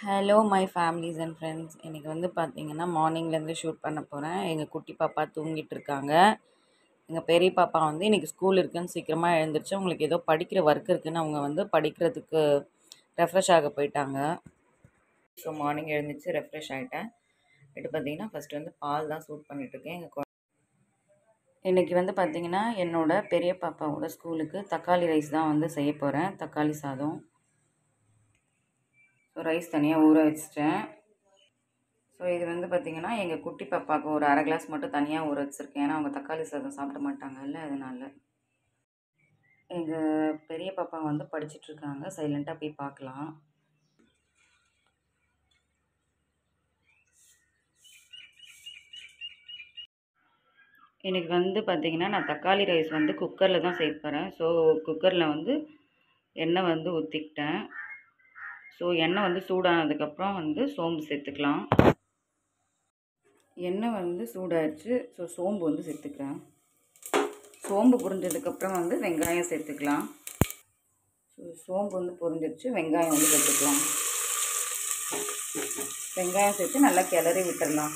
hello my families and friends இன்றைக்கி வந்து பார்த்தீங்கன்னா மார்னிங்லேருந்து ஷூட் பண்ண போகிறேன் எங்கள் குட்டி பாப்பா தூங்கிட்டு இருக்காங்க எங்கள் பெரிய பாப்பா வந்து இன்றைக்கி ஸ்கூல் இருக்குன்னு சீக்கிரமாக எழுந்திரிச்சு அவங்களுக்கு ஏதோ படிக்கிற ஒர்க் இருக்குன்னு அவங்க வந்து படிக்கிறதுக்கு ரெஃப்ரெஷ் ஆக போயிட்டாங்க ஸோ மார்னிங் எழுந்திரிச்சு ரெஃப்ரெஷ் ஆகிட்டேன் இது பார்த்தீங்கன்னா ஃபஸ்ட்டு வந்து பால் தான் சூட் பண்ணிகிட்ருக்கேன் எங்கள் இன்றைக்கி வந்து பார்த்திங்கன்னா என்னோட பெரிய பாப்பாவோட ஸ்கூலுக்கு தக்காளி ரைஸ் தான் வந்து செய்ய போகிறேன் தக்காளி சாதம் ஸோ ரைஸ் தனியாக ஊற வச்சிட்டேன் ஸோ இது வந்து பார்த்திங்கன்னா எங்கள் குட்டி பாப்பாவுக்கு ஒரு அரை கிளாஸ் மட்டும் தனியாக ஊற வச்சுருக்கேன் ஏன்னா அவங்க தக்காளி சாதம் சாப்பிட மாட்டாங்கல்ல அதனால எங்கள் பெரிய பாப்பா வந்து படிச்சிட்ருக்காங்க சைலண்ட்டாக போய் பார்க்கலாம் இன்றைக்கி வந்து பார்த்திங்கன்னா நான் தக்காளி ரைஸ் வந்து குக்கரில் தான் செய்ய போகிறேன் ஸோ குக்கரில் வந்து எண்ணெய் வந்து ஊற்றிக்கிட்டேன் ஸோ எண்ணெய் வந்து சூடானதுக்கப்புறம் வந்து சோம்பு சேர்த்துக்கலாம் எண்ணெய் வந்து சூடாகிடுச்சு ஸோ சோம்பு வந்து சேர்த்துக்கிறேன் சோம்பு புரிஞ்சதுக்கப்புறம் வந்து வெங்காயம் சேர்த்துக்கலாம் ஸோ சோம்பு வந்து புரிஞ்சிருச்சு வெங்காயம் வந்து சேர்த்துக்கலாம் வெங்காயம் சேர்த்து நல்லா கிளறி விட்டுடலாம்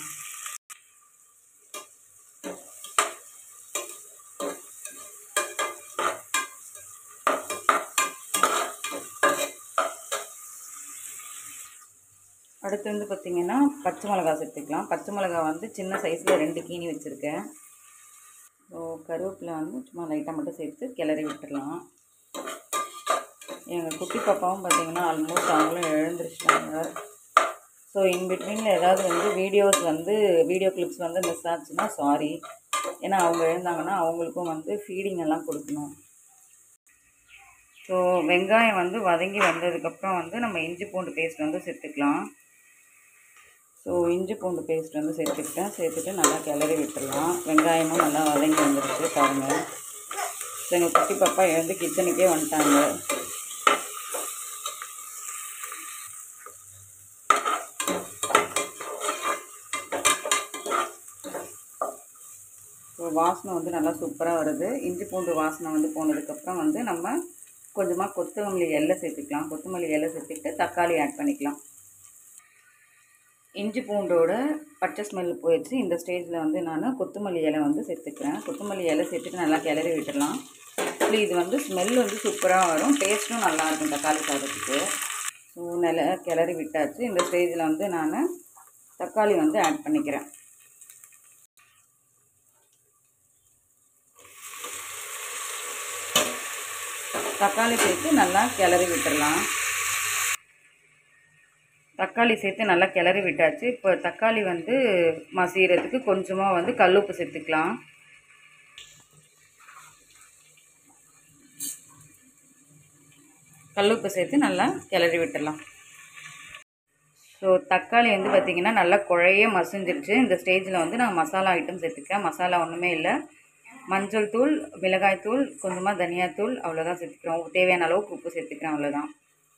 அடுத்து வந்து பார்த்திங்கன்னா பச்சை மிளகா சேர்த்துக்கலாம் பச்சை மிளகா வந்து சின்ன சைஸில் ரெண்டு கீனி வச்சுருக்கேன் ஸோ கருவேப்பிலை வந்து சும்மா லைட்டாக மட்டும் சேர்த்து கிளறி விட்டுடலாம் எங்கள் குட்டி பாப்பாவும் பார்த்திங்கன்னா ஆல்மோஸ்ட் அவங்களும் எழுந்திரிச்சிட்டாங்க ஸோ இன்பிட்வீனில் ஏதாவது வந்து வீடியோஸ் வந்து வீடியோ கிளிப்ஸ் வந்து மிஸ் ஆச்சுன்னா சாரி ஏன்னா அவங்க எழுந்தாங்கன்னா அவங்களுக்கும் வந்து ஃபீடிங் எல்லாம் கொடுக்கணும் ஸோ வெங்காயம் வந்து வதங்கி வந்ததுக்கப்புறம் வந்து நம்ம இஞ்சி பூண்டு பேஸ்ட் வந்து சேர்த்துக்கலாம் ஸோ இஞ்சி பூண்டு பேஸ்ட் வந்து சேர்த்துக்கிட்டேன் சேர்த்துட்டு நல்லா கிளறி விட்டுடலாம் வெங்காயமும் நல்லா வதங்கி வந்துருச்சு பாருங்கள் ஸோ எங்கள் குட்டி பாப்பா எழுந்து கிச்சனுக்கே வந்துட்டாங்க ஸோ வாசனை வந்து நல்லா சூப்பராக வருது இஞ்சி பூண்டு வாசனை வந்து போனதுக்கப்புறம் வந்து நம்ம கொஞ்சமாக கொத்தமல்லி எண்ணெய் சேர்த்துக்கலாம் கொத்தமல்லி எண்ணெய் சேர்த்துக்கிட்டு தக்காளி ஆட் பண்ணிக்கலாம் இஞ்சி பூண்டோட பச்சை ஸ்மெல் போயிடுச்சு இந்த ஸ்டேஜில் வந்து நான் கொத்தமல்லி இலை வந்து சேர்த்துக்கிறேன் கொத்தமல்லி இலை சேர்த்துட்டு நல்லா கிளறி விட்டுடலாம் ஸோ இது வந்து ஸ்மெல் வந்து சூப்பராக வரும் டேஸ்ட்டும் நல்லாயிருக்கும் தக்காளி சாதத்துக்கு ஸோ நல்லா கிளறி விட்டாச்சு இந்த ஸ்டேஜில் வந்து நான் தக்காளி வந்து ஆட் பண்ணிக்கிறேன் தக்காளி சேர்த்து நல்லா கிளறி விட்டுடலாம் தக்காளி சேர்த்து நல்லா கிளறி விட்டாச்சு இப்போ தக்காளி வந்து மசீரத்துக்கு கொஞ்சமாக வந்து கல்லுப்பு சேர்த்துக்கலாம் கல்லுப்பு சேர்த்து நல்லா கிளறி விட்டுடலாம் ஸோ தக்காளி வந்து பார்த்திங்கன்னா நல்லா குழைய மசிஞ்சிருச்சு இந்த ஸ்டேஜில் வந்து நான் மசாலா ஐட்டம் சேர்த்துக்கிறேன் மசாலா ஒன்றுமே இல்லை மஞ்சள் தூள் மிளகாய் தூள் கொஞ்சமாக தனியாத்தூள் அவ்வளோதான் சேர்த்துக்கிறோம் தேவையான அளவுக்கு உப்பு சேர்த்துக்கிறேன் அவ்வளோதான்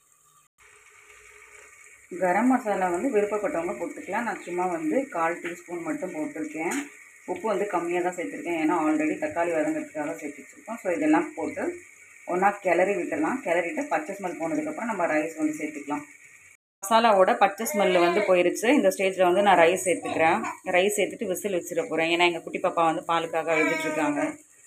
கரம் மசாலா வந்து விருப்பப்பட்டவங்க போட்டுக்கலாம் நான் சும்மா வந்து கால் டீஸ்பூன் மட்டும் போட்டிருக்கேன் உப்பு வந்து கம்மியாக தான் சேர்த்துருக்கேன் ஏன்னா ஆல்ரெடி தக்காளி வதங்கிறதுக்காக சேர்த்து வச்சுருக்கோம் ஸோ இதெல்லாம் போட்டு ஒன்றா கிளறி விட்டுடலாம் கிளறிட்டு பச்சை ஸ்மெல் போனதுக்கப்புறம் நம்ம ரைஸ் வந்து சேர்த்துக்கலாம் மசாலாவோட பச்சை ஸ்மெல்லு வந்து போயிருச்சு இந்த ஸ்டேஜில் வந்து நான் ரைஸ் சேர்த்துக்கிறேன் ரைஸ் சேர்த்துட்டு விசில் வச்சிட போகிறேன் ஏன்னா எங்கள் குட்டி பாப்பா வந்து பாலுக்காக எழுதிட்டுருக்காங்க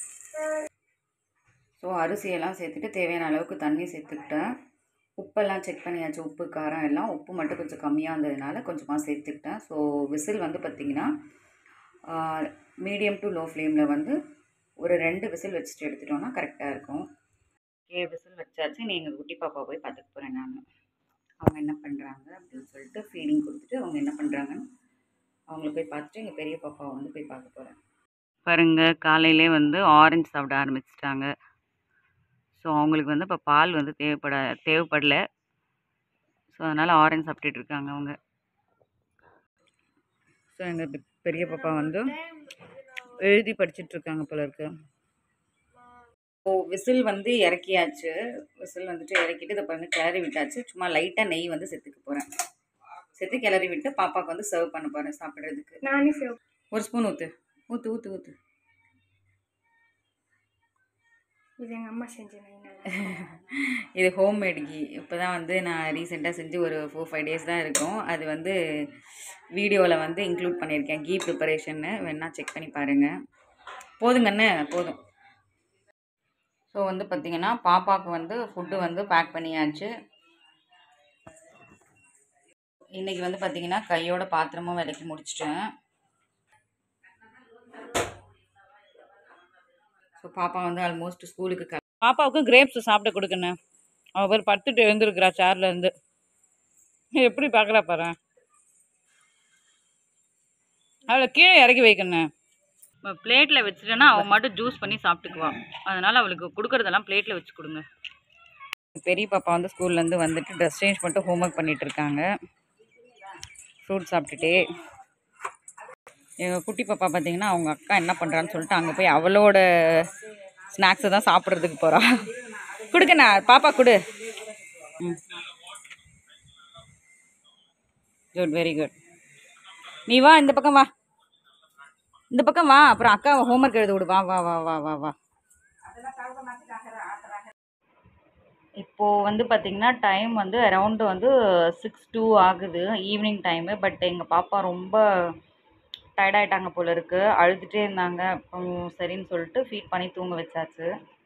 ஸோ அரிசியெல்லாம் சேர்த்துட்டு தேவையான அளவுக்கு தண்ணி சேர்த்துக்கிட்டேன் உப்பெல்லாம் செக் பண்ணியாச்சு உப்பு காரம் எல்லாம் உப்பு மட்டும் கொஞ்சம் கம்மியாக இருந்ததுனால கொஞ்சமாக சேர்த்துக்கிட்டேன் ஸோ விசில் வந்து பார்த்திங்கன்னா மீடியம் டு லோ ஃப்ளேமில் வந்து ஒரு ரெண்டு விசில் வச்சுட்டு எடுத்துட்டோன்னா கரெக்டாக இருக்கும் ஏ விசில் வச்சாச்சு நீ எங்கள் குட்டி பாப்பா போய் பார்த்துக்க போகிறேன் நான் அவங்க என்ன பண்ணுறாங்க அப்படின்னு சொல்லிட்டு ஃபீடிங் கொடுத்துட்டு அவங்க என்ன பண்ணுறாங்கன்னு அவங்கள போய் பார்த்துட்டு எங்கள் பெரிய பாப்பாவை வந்து போய் பார்க்க போகிறேன் பாருங்க காலையிலே வந்து ஆரஞ்சு சாப்பிட ஆரம்பிச்சிட்டாங்க ஸோ அவங்களுக்கு வந்து இப்போ பால் வந்து தேவைப்பட தேவைப்படல ஸோ அதனால் ஆரஞ்சு சாப்பிட்டுட்டு இருக்காங்க அவங்க ஸோ எங்கள் பெரிய பாப்பா வந்து எழுதி படிச்சிட்ருக்காங்க போல இருக்கு ஓ விசில் வந்து இறக்கியாச்சு விசில் வந்துட்டு இறக்கிட்டு இதை பாருங்க கிளறி விட்டாச்சு சும்மா லைட்டாக நெய் வந்து செத்துக்க போகிறேன் செத்து கிளறி விட்டு பாப்பாவுக்கு வந்து சர்வ் பண்ண போகிறேன் சாப்பிட்றதுக்கு நானே சேவ் ஒரு ஸ்பூன் ஊற்று ஊற்று ஊற்று ஊற்று இது எங்கள் அம்மா செஞ்ச நைனா இது ஹோம்மேட் கீ இப்போ தான் வந்து நான் ரீசெண்டாக செஞ்சு ஒரு ஃபோர் ஃபைவ் டேஸ் தான் இருக்கும் அது வந்து வீடியோவில் வந்து இன்க்ளூட் பண்ணியிருக்கேன் கீ ப்ரிப்பரேஷன்னு வேணால் செக் பண்ணி பாருங்கள் போதுங்கண்ணே போதும் ஸோ வந்து பார்த்திங்கன்னா பாப்பாவுக்கு வந்து ஃபுட்டு வந்து பேக் பண்ணியாச்சு இன்றைக்கி வந்து பார்த்திங்கன்னா கையோட பாத்திரமும் விலைக்கு முடிச்சிட்டேன் ஸோ பாப்பா வந்து ஆல்மோஸ்ட் ஸ்கூலுக்கு க பாப்பாவுக்கு கிரேப்ஸ் சாப்பிட கொடுக்கணும் அவள் பேர் படுத்துட்டு எழுந்திருக்கிறா சேர்லேருந்து எப்படி பார்க்குறா பாரு அவளை கீழே இறக்கி வைக்கணும் பிளேட்டில் வச்சுட்டேன்னா அவள் மட்டும் ஜூஸ் பண்ணி சாப்பிட்டுக்குவான் அதனால் அவளுக்கு கொடுக்குறதெல்லாம் பிளேட்டில் வச்சு கொடுங்க பெரிய பாப்பா வந்து ஸ்கூல்லேருந்து வந்துட்டு ட்ரெஸ் சேஞ்ச் பண்ணிட்டு ஹோம்ஒர்க் பண்ணிட்டு இருக்காங்க ஃப்ரூட் சாப்பிட்டுட்டே எங்கள் குட்டி பாப்பா பார்த்தீங்கன்னா அவங்க அக்கா என்ன பண்ணுறான்னு சொல்லிட்டு அங்கே போய் அவளோட ஸ்நாக்ஸை தான் சாப்பிட்றதுக்கு போகிறா கொடுக்கண்ணா பாப்பா கொடு ம் குட் வெரி குட் நீ வா இந்த பக்கம் வா இந்த பக்கம் வா அப்புறம் அக்கா ஹோம்ஒர்க் எழுத விடு வா வா வா வா வா வா இப்போது வந்து பார்த்திங்கன்னா டைம் வந்து அரவுண்டு வந்து சிக்ஸ் டூ ஆகுது ஈவினிங் டைமு பட் எங்கள் பாப்பா ரொம்ப டயர்டாயிட்டாங்க போல இருக்குது அழுதுகிட்டே இருந்தாங்க அப்புறம் சரின்னு சொல்லிட்டு ஃபீட் பண்ணி தூங்க வச்சாச்சு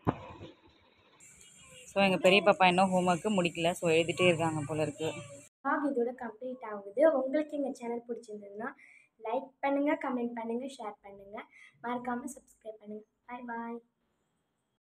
ஸோ எங்கள் பெரிய பாப்பா இன்னும் ஹோம்ஒர்க்கு முடிக்கல ஸோ எழுதிட்டே இருக்காங்க போல இருக்குது vlog இதோட கம்ப்ளீட் ஆகுது உங்களுக்கு எங்கள் சேனல் பிடிச்சிருந்ததுன்னா லைக் பண்ணுங்கள் கமெண்ட் பண்ணுங்கள் ஷேர் பண்ணுங்கள் மறக்காமல் சப்ஸ்கிரைப் பண்ணுங்கள் பாய் பாய்